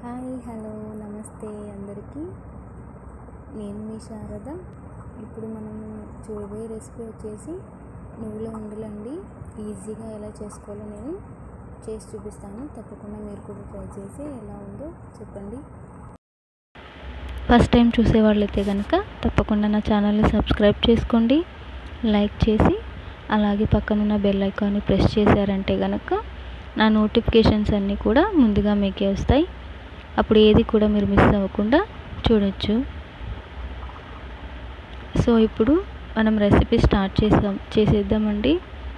hi hello నమస్తే అందరికీ నేను మీ శారద ఇప్పుడు మనం చూడబోయే రెసిపీ వచ్చేసి నువ్వుల ఉండలండి ఈజీగా ఎలా చేసుకోవాలో నేను చేసి చూపిస్తాను తప్పకుండా మీరు కూడా ట్రై చేసి ఎలా ఉందో చెప్పండి ఫస్ట్ టైం చూసే వాళ్ళైతే కనుక తప్పకుండా నా ఛానల్ని సబ్స్క్రైబ్ చేసుకోండి లైక్ చేసి అలాగే పక్కనున్న బెల్ ఐకాన్ని ప్రెస్ చేశారంటే కనుక నా నోటిఫికేషన్స్ అన్నీ కూడా ముందుగా మీకే వస్తాయి అప్పుడు ఏది కూడా మీరు మిస్ అవ్వకుండా చూడొచ్చు సో ఇప్పుడు మనం రెసిపీ స్టార్ట్ చేసాం చేసేద్దామండి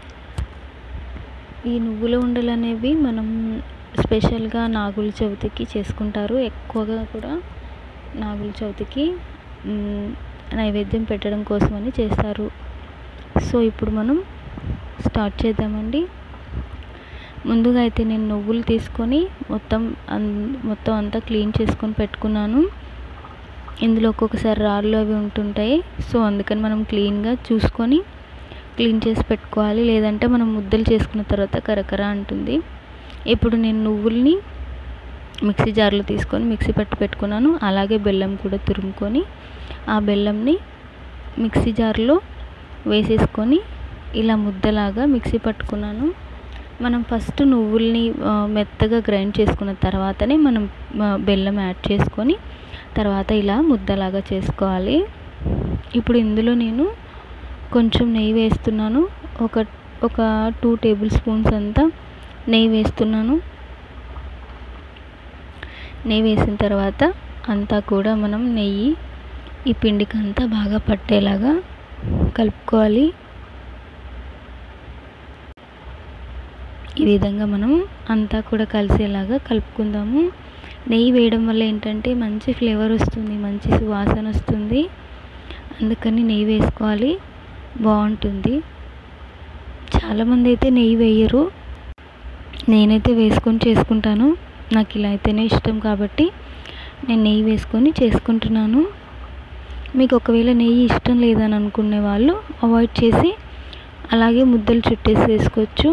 ఈ నువ్వుల ఉండలు అనేవి మనం స్పెషల్గా నాగుల చవితికి చేసుకుంటారు ఎక్కువగా కూడా నాగుల చవితికి మ్, నైవేద్యం పెట్టడం కోసమని చేస్తారు సో ఇప్పుడు మనం స్టార్ట్ చేద్దామండి ముందుగా అయితే నేను నువ్వులు తీసుకొని మొత్తం అన్- మొత్తం అంతా క్లీన్ చేసుకొని పెట్టుకున్నాను ఇందులో ఒక్కొక్కసారి రాళ్ళు అవి ఉంటుంటాయి సో అందుకని మనం క్లీన్గా చూసుకొని క్లీన్ చేసి పెట్టుకోవాలి లేదంటే మనం ముద్దలు చేసుకున్న తర్వాత కరకర అంటుంది ఇప్పుడు నేను నువ్వుల్ని మిక్సీ జార్లో తీసుకొని మిక్సీ పట్టి పెట్టుకున్నాను అలాగే బెల్లం కూడా తురుముకొని ఆ బెల్లంని మిక్సీ జార్లో వేసేసుకొని ఇలా ముద్దలాగా మిక్సీ పట్టుకున్నాను మనం ఫస్ట్ నువ్వుల్ని ఆ, మెత్తగా గ్రైండ్ చేసుకున్న తర్వాతనే మనం ఆ, బెల్లం యాడ్ చేసుకొని తర్వాత ఇలా ముద్దలాగా చేసుకోవాలి ఇప్పుడు ఇందులో నేను కొంచెం నెయ్యి వేస్తున్నాను ఒక ఒక టూ టేబుల్ స్పూన్స్ అంతా నెయ్యి వేస్తున్నాను నెయ్యి వేసిన తర్వాత అంతా కూడా మనం నెయ్యి ఈ పిండికి అంతా బాగా పట్టేలాగా కలుపుకోవాలి ఈ విధంగా మనం అంతా కూడా కలిసేలాగా కలుపుకుందాము నెయ్యి వేయడం వల్ల ఏంటంటే మంచి ఫ్లేవర్ వస్తుంది మంచి సువాసన వస్తుంది అందుకని నెయ్యి వేసుకోవాలి బాగుంటుంది చాలామంది అయితే నెయ్యి వేయరు నేనైతే వేసుకొని చేసుకుంటాను నాకు ఇలా అయితేనే ఇష్టం కాబట్టి నేను నెయ్యి వేసుకొని చేసుకుంటున్నాను మీకు ఒకవేళ నెయ్యి ఇష్టం లేదని అనుకునే వాళ్ళు అవాయిడ్ చేసి అలాగే ముద్దలు చుట్టేసి వేసుకోవచ్చు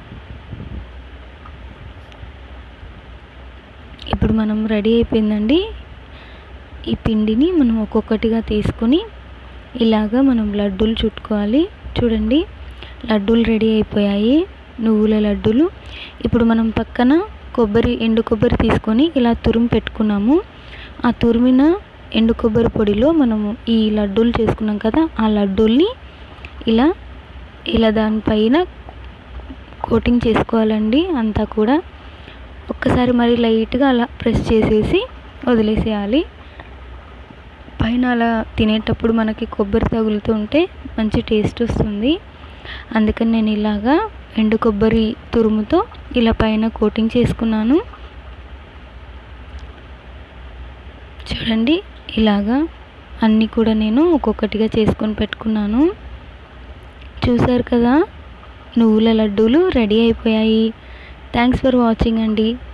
ఇప్పుడు మనం రెడీ అయిపోయిందండి ఈ పిండిని మనం ఒక్కొక్కటిగా తీసుకొని ఇలాగా మనం లడ్డూలు చుట్టుకోవాలి చూడండి లడ్డూలు రెడీ అయిపోయాయి నువ్వుల లడ్డూలు ఇప్పుడు మనం పక్కన కొబ్బరి ఎండు కొబ్బరి తీసుకొని ఇలా తురుము పెట్టుకున్నాము ఆ తురిమిన ఎండు కొబ్బరి పొడిలో మనము ఈ లడ్డూలు చేసుకున్నాం కదా ఆ లడ్డూల్ని ఇలా ఇలా దానిపైన కోటింగ్ చేసుకోవాలండి అంతా కూడా ఒక్కసారి మరి లైట్గా అలా ప్రెస్ చేసేసి వదిలేసేయాలి పైన అలా తినేటప్పుడు మనకి కొబ్బరి తగులుతూ ఉంటే మంచి టేస్ట్ వస్తుంది అందుకని నేను ఇలాగా ఎండు కొబ్బరి తురుముతో ఇలా పైన కోటింగ్ చేసుకున్నాను చూడండి ఇలాగా అన్నీ కూడా నేను ఒక్కొక్కటిగా చేసుకొని పెట్టుకున్నాను చూసారు కదా నువ్వుల లడ్డూలు రెడీ అయిపోయాయి థ్యాంక్స్ ఫర్ వాచింగ్ అండి